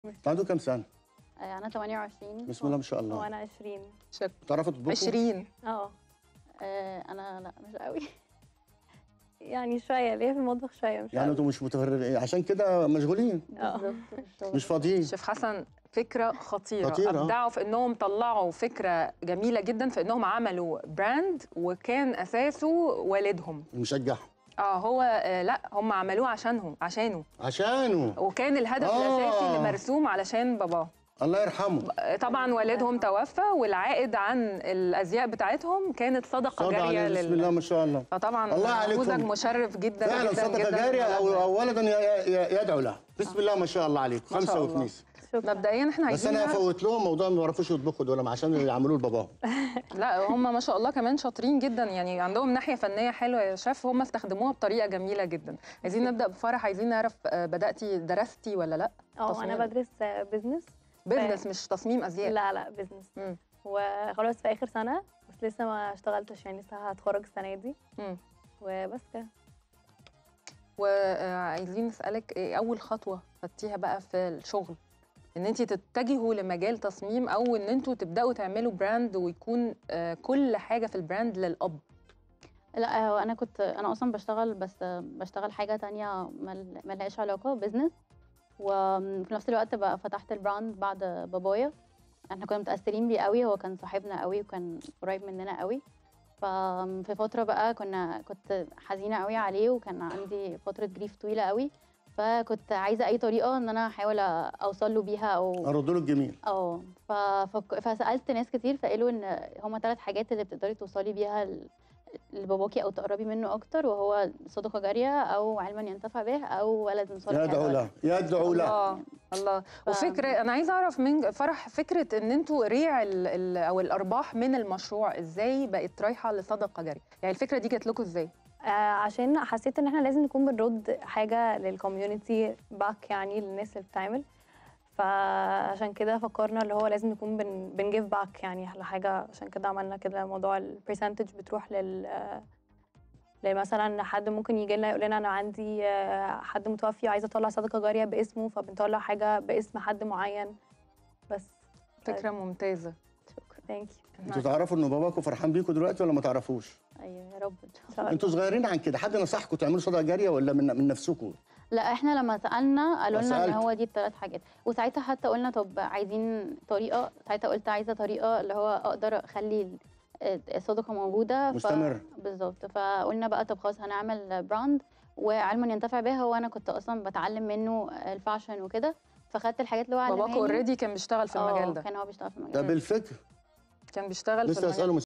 انت عنده كام سنه آه، انا 28 بسم الله ما شاء الله وانا 20 شك تعرفوا تطبخوا 20 اه آه، انا لا مش قوي يعني شويه ليا في المطبخ شويه مش يعني قوي. انتوا مش متفرغين عشان كده مشغولين اه بالظبط في الشغل. مش فاضيين شيف حسن فكره خطيره خطيرة. ابدعوا في انهم طلعوا فكره جميله جدا في انهم عملوا براند وكان اساسه والدهم مشجعهم اه هو آه لا هم عملوه عشانهم عشانه عشانه وكان الهدف آه. الاساسي اللي مرسوم علشان باباه الله يرحمه آه، طبعا والدهم توفى والعائد عن الازياء بتاعتهم كانت صدقه صدق جاريه عليه بسم الله لل ما شاء الله فطبعا الله عليكم. نموذج مشرف جدا فعلا جدا صدقه جدا جاريه او للبلد. أو ولدا ي- ي- يدعو له بسم الله ما شاء الله عليك ما شاء خمسه الله. وخميس شكرا مبدئيا احنا بس عايزين انا نعرف- افوت لهم موضوع ما بيعرفوش يطبخوا دول عشان يعملوه لباباهم لا هم ما شاء الله كمان شاطرين جدا يعني عندهم ناحيه فنيه حلوه يا شيف هم استخدموها بطريقه جميله جدا عايزين نبدا بفرح عايزين نعرف آه، بداتي درستي ولا لا اه تصميم. انا بدرس بزنس بزنس مش تصميم ازياء لا لا بزنس مم. وخلاص في اخر سنه بس لسه ما اشتغلتش يعني لسه هتخرج السنه دي مم. وبس كده وعايزين نسالك ايه اول خطوه خدتيها بقى في الشغل ان انت تتجهوا لمجال تصميم او ان انتوا تبداوا تعملوا براند ويكون آه، كل حاجه في البراند للاب لا هو انا كنت انا اصلا بشتغل بس بشتغل حاجه تانية مل- ملهاش علاقه بزنس وفي نفس الوقت بقى فتحت البراند بعد بابايا احنا كنا متاثرين بيه قوي هو كان صاحبنا قوي وكان قريب مننا قوي ففي فتره بقى كنا كنت حزينه قوي عليه وكان عندي فتره جريف طويله قوي فكنت عايزه اي طريقه ان انا احاول اوصل له بيها او ارد له الجميل اه ف... فك- فسالت ناس كتير فقالوا ان هما ثلاث حاجات اللي بتقدري توصلي بيها ل- لباباكي او تقربي منه اكتر وهو صدقه جاريه او علما ينتفع به او ولد صالح يدعو يدعو له يدعو له الله الله ف- وفكره انا عايزه اعرف من فرح فكره ان انتوا ريع ال ال او الارباح من المشروع ازاي بقت رايحه لصدقه جاريه يعني الفكره دي جات لكم ازاي آه عشان حسيت ان احنا لازم نكون بنرد حاجه للكوميونتي باك يعني للناس اللي بتعمل فعشان كده فكرنا اللي هو لازم نكون بن بنجيف باك يعني لحاجه عشان كده عملنا كده موضوع البرسنتج بتروح لل آه، لمثلا حد ممكن يجي لنا يقول لنا انا عندي آه، حد متوفي وعايزه اطلع صدقه جاريه باسمه فبنطلع حاجه باسم حد معين بس فكره ممتازه شكرا ثانك انتوا تعرفوا ان باباكم فرحان بيكم دلوقتي ولا ما تعرفوش ايوه يا رب إن شاء الله. يو انتوا صغيرين عن كده حد نصحكم تعملوا صدقه جاريه ولا من من نفسكم لا احنا لما سالنا قالوا لنا ان سألت. هو دي الثلاث حاجات وساعتها حتى قلنا طب عايزين طريقه ساعتها قلت عايزه طريقه اللي هو اقدر اخلي ال- الصدقه موجوده ف- مستمر. بالظبط فقلنا بقى طب خلاص هنعمل براند وعلما ينتفع بها هو انا كنت اصلا بتعلم منه الفاشن وكده فخدت الحاجات اللي هو علمها باباكو لي. اوريدي كان بيشتغل في آه، المجال ده كان هو بيشتغل في المجال ده بالفكر كان بيشتغل في لسه المجال اساله